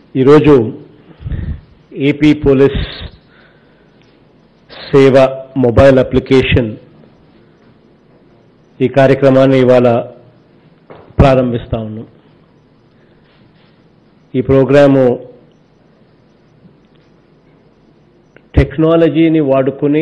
ఈరోజు AP police Seva mobile application ఈ కార్యక్రమాన్ని ఇవాళ ప్రారంభిస్తా ఉన్నాం ఈ ప్రోగ్రాము టెక్నాలజీని వాడుకుని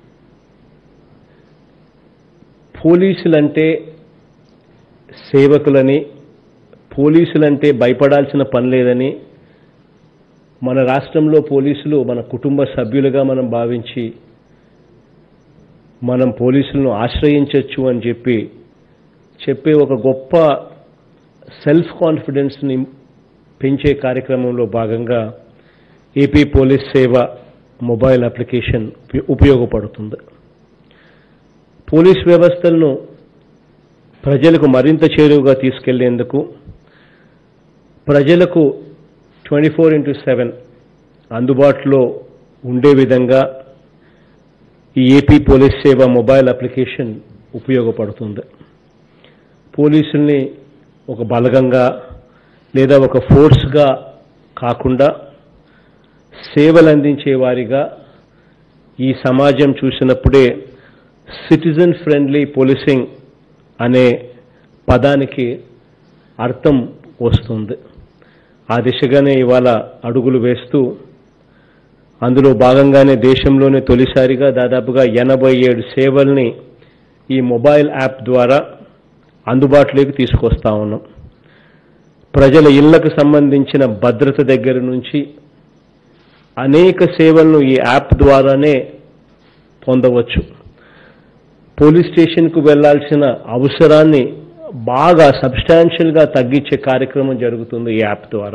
పోలీసులంటే సేవకులని పోలీసులంటే భయపడాల్సిన పని లేదని మన రాష్ట్రంలో పోలీసులు మన కుటుంబ సభ్యులుగా మనం భావించి మనం పోలీసులను ఆశ్రయించవచ్చు అని చెప్పి చెప్పే ఒక గొప్ప సెల్ఫ్ కాన్ఫిడెన్స్ని పెంచే కార్యక్రమంలో భాగంగా AP police Seva mobile application ఉప- ఉపయోగపడుతుంది పోలీస్ వ్యవస్థలను ప్రజలకు మరింత చేరువుగా తీసుకెళ్లేందుకు ప్రజలకు ట్వంటీ ఫోర్ ఇంటూ సెవెన్ అందుబాటులో ఉండే విధంగా ఈ AP police Seva mobile application ఉపయోగపడుతుంది పోలీసుల్ని ఒక బలగంగా లేదా ఒక ఫోర్స్గా కాకుండా సేవలు అందించే వారిగా ఈ సమాజం చూసినప్పుడే సిటిజన్ ఫ్రెండ్లీ పోలీసింగ్ అనే పదానికి అర్థం వస్తుంది ఆ దిశగానే ఇవాళ అడుగులు వేస్తూ అందులో భాగంగానే దేశంలోనే తొలిసారిగా దాదాపుగా ఎనభై ఏడు సేవల్ని ఈ మొబైల్ యాప్ ద్వారా అందుబాటులోకి తీసుకొస్తా ఉన్నాం ప్రజల ఇళ్లకు సంబంధించిన భద్రత దగ్గర నుంచి అనేక సేవలను ఈ యాప్ ద్వారానే పొందవచ్చు పోలీస్ స్టేషన్కు వెళ్లాల్సిన అవసరాన్ని బాగా సబ్స్టాన్షియల్గా తగ్గించే కార్యక్రమం జరుగుతుంది ఈ యాప్ ద్వారా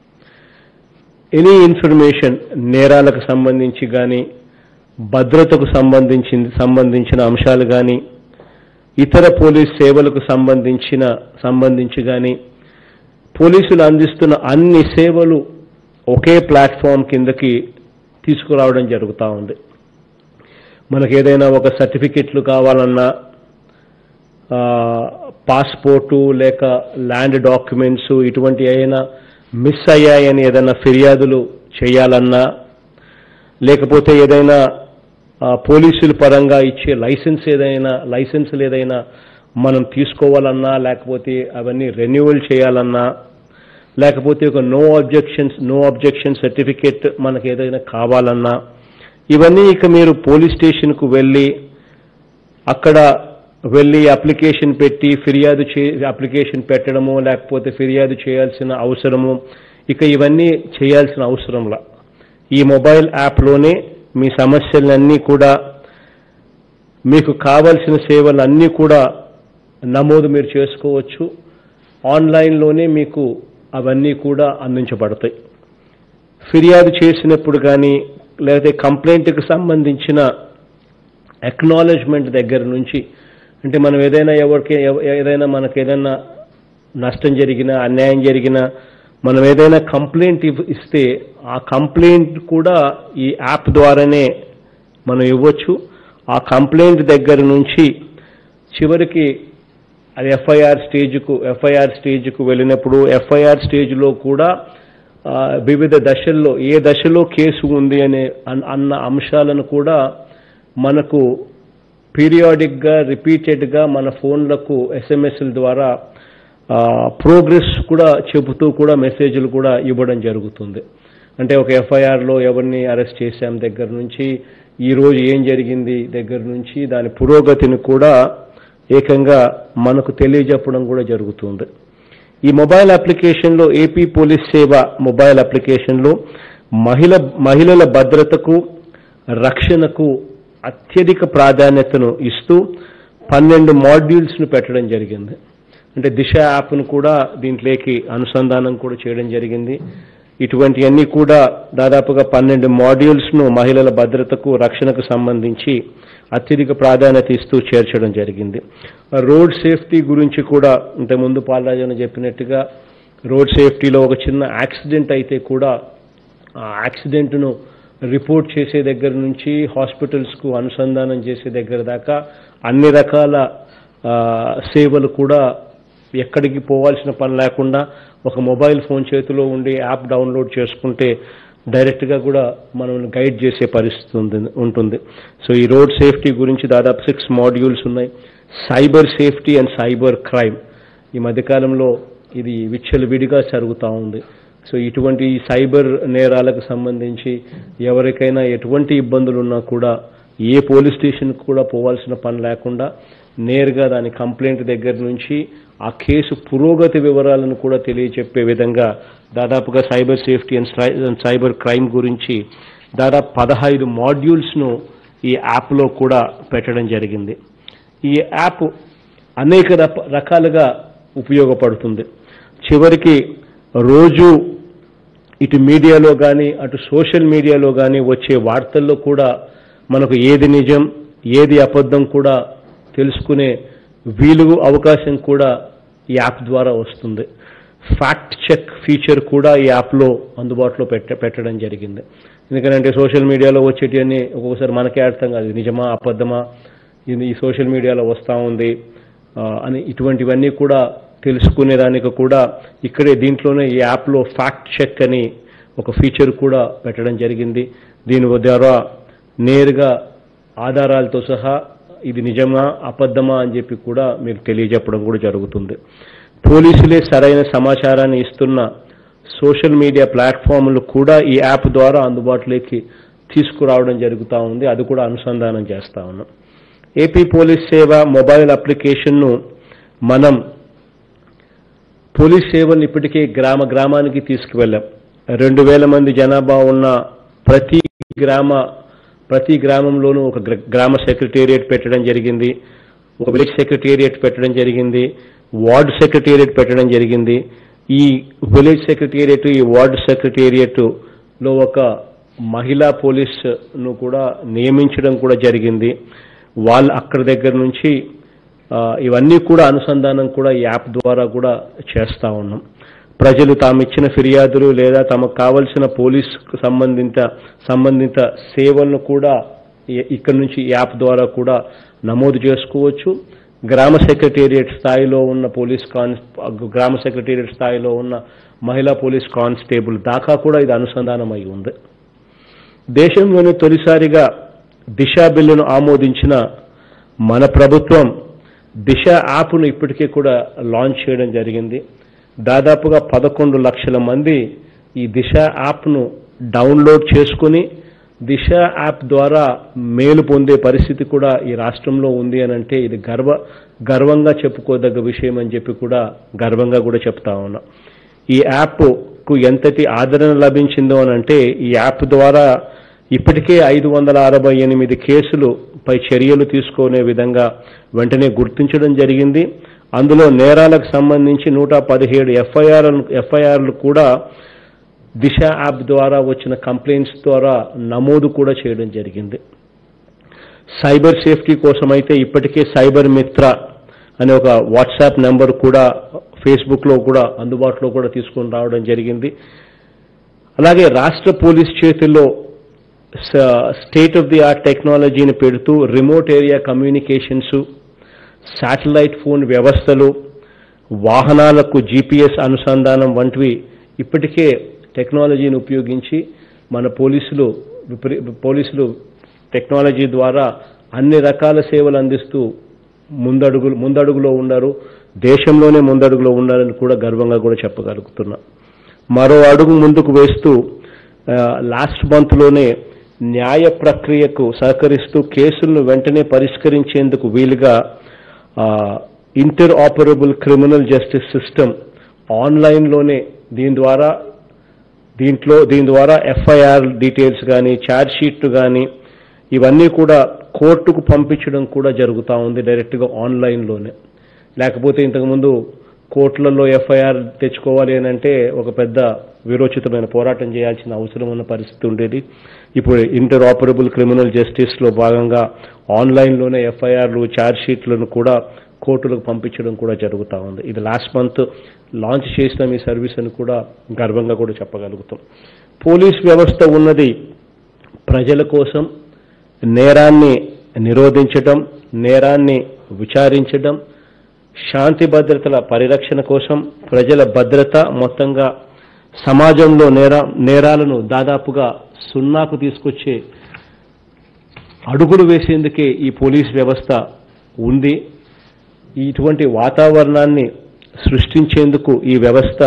ఎనీ ఇన్ఫర్మేషన్ నేరాలకు సంబంధించి కానీ భద్రతకు సంబంధించింది సంబంధించిన అంశాలు కానీ ఇతర పోలీస్ సేవలకు సంబంధించిన సంబంధించి కానీ పోలీసులు అందిస్తున్న అన్ని సేవలు ఒకే ప్లాట్ఫామ్ కిందకి తీసుకురావడం జరుగుతూ ఉంది మనకు ఏదైనా ఒక సర్టిఫికెట్లు కావాలన్నా ఆ, పాస్పోర్టు లేక ల్యాండ్ డాక్యుమెంట్స్ ఇటువంటి అయినా మిస్ అయ్యాయని ఏదైనా ఫిర్యాదులు చేయాలన్నా లేకపోతే ఏదైనా ఆ, పోలీసుల పరంగా ఇచ్చే లైసెన్స్ ఏదైనా లైసెన్సులు ఏదైనా మనం తీసుకోవాలన్నా లేకపోతే అవన్నీ రెన్యువల్ చేయాలన్నా లేకపోతే ఒక no objections no objection certificate మనకు ఏదైనా కావాలన్నా ఇవన్నీ ఇక మీరు పోలీస్ స్టేషన్కు వెళ్ళి అక్కడ వెళ్ళి అప్లికేషన్ పెట్టి ఫిర్యాదు చే అప్లికేషన్ పెట్టడము లేకపోతే ఫిర్యాదు చేయాల్సిన అవసరము ఇక ఇవన్నీ చేయాల్సిన అవసరంలా ఈ మొబైల్ యాప్లోనే మీ సమస్యలన్నీ కూడా మీకు కావలసిన సేవలన్నీ కూడా నమోదు మీరు చేసుకోవచ్చు ఆన్లైన్లోనే మీకు అవన్నీ కూడా అందించబడతాయి ఫిర్యాదు చేసినప్పుడు కానీ లేకపోతే కంప్లైంట్కి సంబంధించిన అక్నాలెడ్జ్మెంట్ దగ్గర నుంచి అంటే మనం ఏదైనా ఎవరికి ఎవ- ఏదైనా మనకు ఏదైనా నష్టం జరిగినా అన్యాయం జరిగినా మనం ఏదైనా కంప్లైంట్ ఇవ్- ఇస్తే ఆ కంప్లైంట్ కూడా ఈ యాప్ ద్వారానే మనం ఇవ్వచ్చు ఆ కంప్లైంట్ దగ్గర నుంచి చివరికి అది ఎఫ్ఐఆర్ స్టేజ్కు ఎఫ్ఐఆర్ స్టేజ్కు వెళ్ళినప్పుడు ఎఫ్ఐఆర్ స్టేజ్లో కూడా ఆ, వివిధ దశల్లో ఏ దశలో కేసు ఉంది అనే అన్- అన్న అంశాలను కూడా మనకు పీరియాడిక్గా రిపీటెడ్గా మన ఫోన్లకు ఎస్ఎంఎస్ల ద్వారా ప్రోగ్రెస్ కూడా చెబుతూ కూడా మెసేజ్లు కూడా ఇవ్వడం జరుగుతుంది అంటే ఒక ఎఫ్ఐఆర్లో ఎవరిని అరెస్ట్ చేశాం దగ్గర నుంచి ఈ రోజు ఏం జరిగింది దగ్గర నుంచి దాని పురోగతిని కూడా ఏకంగా మనకు తెలియజెప్పడం కూడా జరుగుతుంది ఈ మొబైల్ అప్లికేషన్లో ఏపీ పోలీస్ సేవ మొబైల్ అప్లికేషన్లో మహిళ మహిళల భద్రతకు రక్షణకు అత్యధిక ప్రాధాన్యతను ఇస్తూ పన్నెండు మాడ్యూల్స్ను పెట్టడం జరిగింది అంటే దిశ యాప్ను కూడా దీంట్లోకి అనుసంధానం కూడా చేయడం జరిగింది ఇటువంటివన్నీ కూడా దాదాపుగా పన్నెండు మాడ్యూల్స్ను మహిళల భద్రతకు రక్షణకు సంబంధించి అత్యధిక ప్రాధాన్యత ఇస్తూ చేర్చడం జరిగింది రోడ్ సేఫ్టీ గురించి కూడా ఇంతకుముందు పాలరాజన చెప్పినట్టుగా రోడ్ సేఫ్టీలో ఒక చిన్న యాక్సిడెంట్ అయితే కూడా ఆ యాక్సిడెంట్ను రిపోర్ట్ చేసే దగ్గర నుంచి హాస్పిటల్స్కు అనుసంధానం చేసే దగ్గర దాకా అన్ని రకాల ఆ, సేవలు కూడా ఎక్కడికి పోవాల్సిన పని లేకుండా ఒక మొబైల్ ఫోన్ చేతిలో ఉండి యాప్ డౌన్లోడ్ చేసుకుంటే డైరెక్ట్గా కూడా మనం గైడ్ చేసే పరిస్థితి ఉంది ఉంటుంది సో ఈ రోడ్ సేఫ్టీ గురించి దాదాపు సిక్స్ మాడ్యూల్స్ ఉన్నాయి cyber safety and cyber crime ఈ మధ్యకాలంలో ఇది విచ్చలవిడిగా జరుగుతూ ఉంది సో ఇటువంటి సైబర్ నేరాలకు సంబంధించి ఎవరికైనా ఎటువంటి ఇబ్బందులు ఉన్నా కూడా ఏ పోలీస్ స్టేషన్కి కూడా పోవాల్సిన పని లేకుండా నేరుగా దాని కంప్లైంట్ దగ్గర నుంచి ఆ కేసు పురోగతి వివరాలను కూడా తెలియచెప్పే విధంగా దాదాపుగా cyber safety and cyber crime గురించి దాదాపు పదహైదు మాడ్యూల్స్ను ఈ యాప్లో కూడా పెట్టడం జరిగింది ఈ యాప్ అనేక రప- రకాలుగా ఉపయోగపడుతుంది చివరికి రోజు ఇటు మీడియాలో కానీ అటు సోషల్ మీడియాలో కానీ వచ్చే వార్తల్లో కూడా మనకు ఏది నిజం ఏది అబద్ధం కూడా తెలుసుకునే వీలు అవకాశం కూడా ఈ యాప్ ద్వారా వస్తుంది ఫ్యాక్ట్ చెక్ ఫీచర్ కూడా ఈ యాప్లో అందుబాటులో పెట్ట పెట్టడం జరిగింది ఎందుకంటే సోషల్ మీడియాలో వచ్చేటివన్నీ ఒక్కొక్కసారి మనకే అర్థం కాదు ఇది నిజమా అబద్ధమా ఇది ఈ సోషల్ మీడియాలో వస్తూ ఉంది ఆ, అని ఇటువంటివన్నీ కూడా తెలుసుకునేదానికి కూడా ఇక్కడే దీంట్లోనే ఈ యాప్లో ఫ్యాక్ట్ చెక్ అని ఒక ఫీచర్ కూడా పెట్టడం జరిగింది దీని ద్వారా నేరుగా ఆధారాలతో సహా ఇది నిజమా అబద్ధమా అని చెప్పి కూడా మీకు తెలియజెప్పడం కూడా జరుగుతుంది పోలీసులే సరైన సమాచారాన్ని ఇస్తున్న సోషల్ మీడియా ప్లాట్ఫామ్లు కూడా ఈ యాప్ ద్వారా అందుబాటులోకి తీసుకురావడం జరుగుతూ ఉంది అది కూడా అనుసంధానం చేస్తా ఉన్నాం ఏపీ పోలీస్ సేవ మొబైల్ అప్లికేషన్ను మనం పోలీస్ సేవలను ఇప్పటికే గ్రామ గ్రామానికి తీసుకువెళ్ళాం రెండు వేల మంది జనాభా ఉన్న ప్రతి గ్రామ ప్రతి గ్రామంలోనూ ఒక గ్ర- గ్రామ సెక్రటేరియట్ పెట్టడం జరిగింది ఒక విలేజ్ సెక్రటేరియట్ పెట్టడం జరిగింది వార్డు సెక్రటేరియట్ పెట్టడం జరిగింది ఈ విలేజ్ సెక్రటేరియట్ ఈ వార్డు సెక్రటేరియట్ లో ఒక మహిళా పోలీసును కూడా నియమించడం కూడా జరిగింది వాళ్ళు అక్కడి దగ్గర నుంచి ఆ, ఇవన్నీ కూడా అనుసంధానం కూడా ఈ యాప్ ద్వారా కూడా చేస్తా ఉన్నాం ప్రజలు తాము ఇచ్చిన ఫిర్యాదులు లేదా తమకు కావలసిన పోలీస్ సంబంధిత సంబంధిత సేవలను కూడా ఇ- ఇక్కడ నుంచి ఈ యాప్ ద్వారా కూడా నమోదు చేసుకోవచ్చు గ్రామ సెక్రటేరియట్ స్థాయిలో ఉన్న పోలీస్ కాన్ గ్రామ సెక్రటేరియట్ స్థాయిలో ఉన్న మహిళా పోలీస్ కానిస్టేబుల్ దాకా కూడా ఇది అనుసంధానం అయి ఉంది దేశంలోనే తొలిసారిగా దిశ బిల్లును ఆమోదించిన మన ప్రభుత్వం దిశ యాప్ను ఇప్పటికే కూడా లాంచ్ చేయడం జరిగింది దాదాపుగా పదకొండు లక్షల మంది ఈ దిశ యాప్ను డౌన్లోడ్ చేసుకుని దిశ యాప్ ద్వారా మేలు పొందే పరిస్థితి కూడా ఈ రాష్ట్రంలో ఉంది అని అంటే ఇది గర్వ గర్వంగా చెప్పుకోదగ్గ విషయం అని చెప్పి కూడా గర్వంగా కూడా చెప్తా ఉన్నా ఈ యాప్కు ఎంతటి ఆదరణ లభించిందో అని అంటే ఈ యాప్ ద్వారా ఇప్పటికే ఐదు వందల అరవై ఎనిమిది కేసులు పై చర్యలు తీసుకునే విధంగా వెంటనే గుర్తించడం జరిగింది అందులో నేరాలకు సంబంధించి నూట పదిహేడు ఎఫ్ఐఆర్ ఎఫ్ఐఆర్లు కూడా దిశ యాప్ ద్వారా వచ్చిన కంప్లైంట్స్ ద్వారా నమోదు కూడా చేయడం జరిగింది సైబర్ సేఫ్టీ కోసం అయితే ఇప్పటికే సైబర్ మిత్ర అనే ఒక వాట్సాప్ నెంబర్ కూడా ఫేస్బుక్లో కూడా అందుబాటులో కూడా తీసుకొని రావడం జరిగింది అలాగే రాష్ట్ర పోలీస్ చేతుల్లో స్టేట్ ఆఫ్ ది ఆర్ట్ టెక్నాలజీని పెడుతూ remote area communications satellite phone వ్యవస్థలు వాహనాలకు జీపీఎస్ అనుసంధానం వంటివి ఇప్పటికే టెక్నాలజీని ఉపయోగించి మన పోలీసులు విపరీ పోలీసులు టెక్నాలజీ ద్వారా అన్ని రకాల సేవలు అందిస్తూ ముందడుగులు ముందడుగులో ఉన్నారు దేశంలోనే ముందడుగులో ఉన్నారని కూడా గర్వంగా కూడా చెప్పగలుగుతున్నా మరో అడుగు ముందుకు వేస్తూ లాస్ట్ మంత్లోనే న్యాయ ప్రక్రియకు సహకరిస్తూ కేసులను వెంటనే పరిష్కరించేందుకు వీలుగా interoperable criminal justice system ఆన్లైన్లోనే దీని ద్వారా దీంట్లో దీని ద్వారా ఎఫ్ఐఆర్ డీటెయిల్స్ కానీ ఛార్జ్ షీట్ కానీ ఇవన్నీ కూడా కోర్టుకు పంపించడం కూడా జరుగుతూ ఉంది డైరెక్ట్గా ఆన్లైన్లోనే లేకపోతే ఇంతకుముందు కోర్టులలో ఎఫ్ఐఆర్ తెచ్చుకోవాలి అని అంటే ఒక పెద్ద విరోచితమైన పోరాటం చేయాల్సిన అవసరం ఉన్న పరిస్థితి ఉండేది ఇప్పుడు ఇంటర్ ఆపరబుల్ క్రిమినల్ జస్టిస్లో భాగంగా ఆన్లైన్లోనే ఎఫ్ఐఆర్లు ఛార్జ్ షీట్లను కూడా కోర్టులకు పంపించడం కూడా జరుగుతూ ఉంది ఇది లాస్ట్ మంత్ లాంచ్ చేసిన మీ సర్వీస్ అని కూడా గర్వంగా కూడా చెప్పగలుగుతాం పోలీస్ వ్యవస్థ ఉన్నది ప్రజల కోసం నేరాన్ని నిరోధించటం నేరాన్ని విచారించడం శాంతి భద్రతల పరిరక్షణ కోసం ప్రజల భద్రత మొత్తంగా సమాజంలో నేర నేరాలను దాదాపుగా సున్నాకు తీసుకొచ్చే అడుగులు వేసేందుకే ఈ పోలీస్ వ్యవస్థ ఉంది ఇటువంటి వాతావరణాన్ని సృష్టించేందుకు ఈ వ్యవస్థ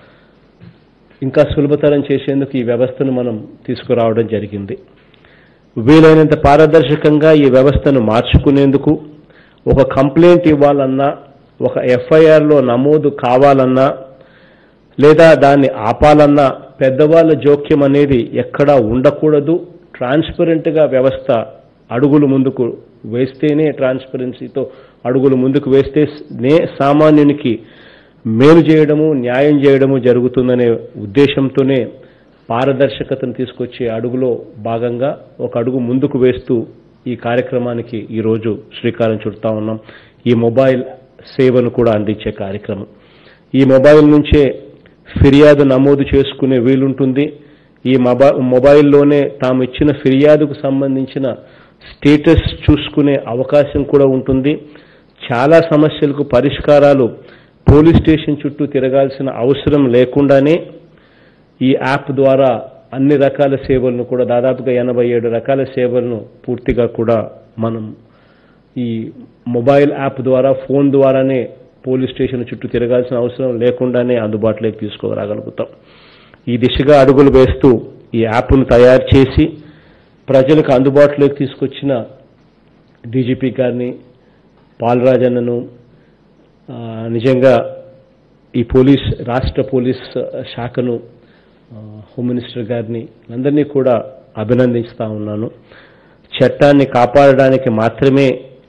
ఇంకా సులభతరం చేసేందుకు ఈ వ్యవస్థను మనం తీసుకురావడం జరిగింది వీలైనంత పారదర్శకంగా ఈ వ్యవస్థను మార్చుకునేందుకు ఒక కంప్లైంట్ ఇవ్వాలన్నా ఒక ఎఫ్ఐఆర్లో నమోదు కావాలన్నా లేదా దాన్ని ఆపాలన్నా పెద్దవాళ్ళ జోక్యం అనేది ఎక్కడా ఉండకూడదు ట్రాన్స్పరెంట్గా వ్యవస్థ అడుగులు ముందుకు వేస్తేనే ట్రాన్స్పరెన్సీతో అడుగులు ముందుకు వేస్తేనే సామాన్యునికి మేలు చేయడము న్యాయం చేయడము జరుగుతుందనే ఉద్దేశంతోనే పారదర్శకతను తీసుకొచ్చే అడుగులో భాగంగా ఒక అడుగు ముందుకు వేస్తూ ఈ కార్యక్రమానికి ఈరోజు శ్రీకారం చుడతా ఉన్నాం ఈ మొబైల్ సేవను కూడా అందించే కార్యక్రమం ఈ మొబైల్ నుంచే ఫిర్యాదు నమోదు చేసుకునే వీలుంటుంది ఈ మొబై మొబైల్లోనే తాము ఇచ్చిన ఫిర్యాదుకు సంబంధించిన స్టేటస్ చూసుకునే అవకాశం కూడా ఉంటుంది చాలా సమస్యలకు పరిష్కారాలు పోలీస్ స్టేషన్ చుట్టూ తిరగాల్సిన అవసరం లేకుండానే ఈ యాప్ ద్వారా అన్ని రకాల సేవలను కూడా దాదాపుగా ఎనభై ఏడు రకాల సేవలను పూర్తిగా కూడా మనం ఈ మొబైల్ యాప్ ద్వారా ఫోన్ ద్వారానే పోలీస్ స్టేషన్ చుట్టూ తిరగాల్సిన అవసరం లేకుండానే అందుబాటులోకి తీసుకురాగలుగుతాం ఈ దిశగా అడుగులు వేస్తూ ఈ యాప్ను తయారు చేసి ప్రజలకు అందుబాటులోకి తీసుకొచ్చిన డీజీపీ గారిని పాలరాజన్నను ఆ, నిజంగా ఈ పోలీస్ రాష్ట్ర పోలీస్ శాఖను ఆ, హోమ్ మినిస్టర్ గారిని అందరినీ కూడా అభినందిస్తా ఉన్నాను చట్టాన్ని కాపాడడానికి మాత్రమే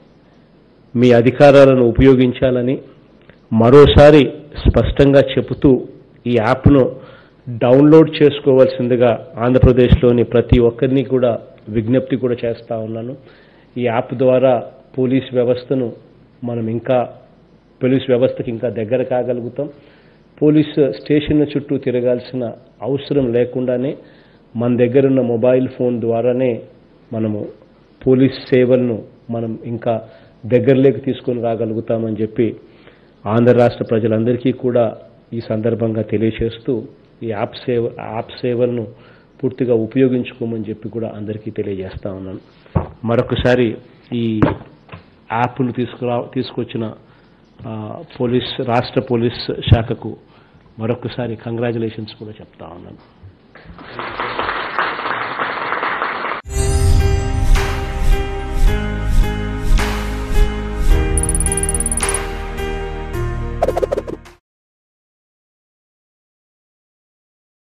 మీ అధికారాలను ఉపయోగించాలని మరోసారి స్పష్టంగా చెబుతూ ఈ యాప్ను డౌన్లోడ్ చేసుకోవాల్సిందిగా ఆంధ్రప్రదేశ్లోని ప్రతి ఒక్కరిని కూడా విజ్ఞప్తి కూడా చేస్తా ఉన్నాను ఈ యాప్ ద్వారా పోలీస్ వ్యవస్థను మనం ఇంకా పోలీస్ వ్యవస్థకి ఇంకా దగ్గర కాగలుగుతాం పోలీస్ స్టేషన్ చుట్టూ తిరగాల్సిన అవసరం లేకుండానే మన దగ్గరున్న మొబైల్ ఫోన్ ద్వారానే మనము పోలీస్ సేవలను మనం ఇంకా దగ్గరలోకి తీసుకొని రాగలుగుతామని చెప్పి ఆంధ్ర రాష్ట్ర ప్రజలందరికీ కూడా ఈ సందర్భంగా తెలియచేస్తూ ఈ యాప్ సేవ యాప్ సేవలను పూర్తిగా ఉపయోగించుకోమని చెప్పి కూడా అందరికీ తెలియజేస్తా ఉన్నాను మరొకసారి ఈ యాప్ను తీసుకురా తీసుకొచ్చిన ఆ, పోలీస్ రాష్ట్ర పోలీస్ శాఖకు మరొకసారి కంగ్రాచులేషన్స్ కూడా చెప్తా ఉన్నాను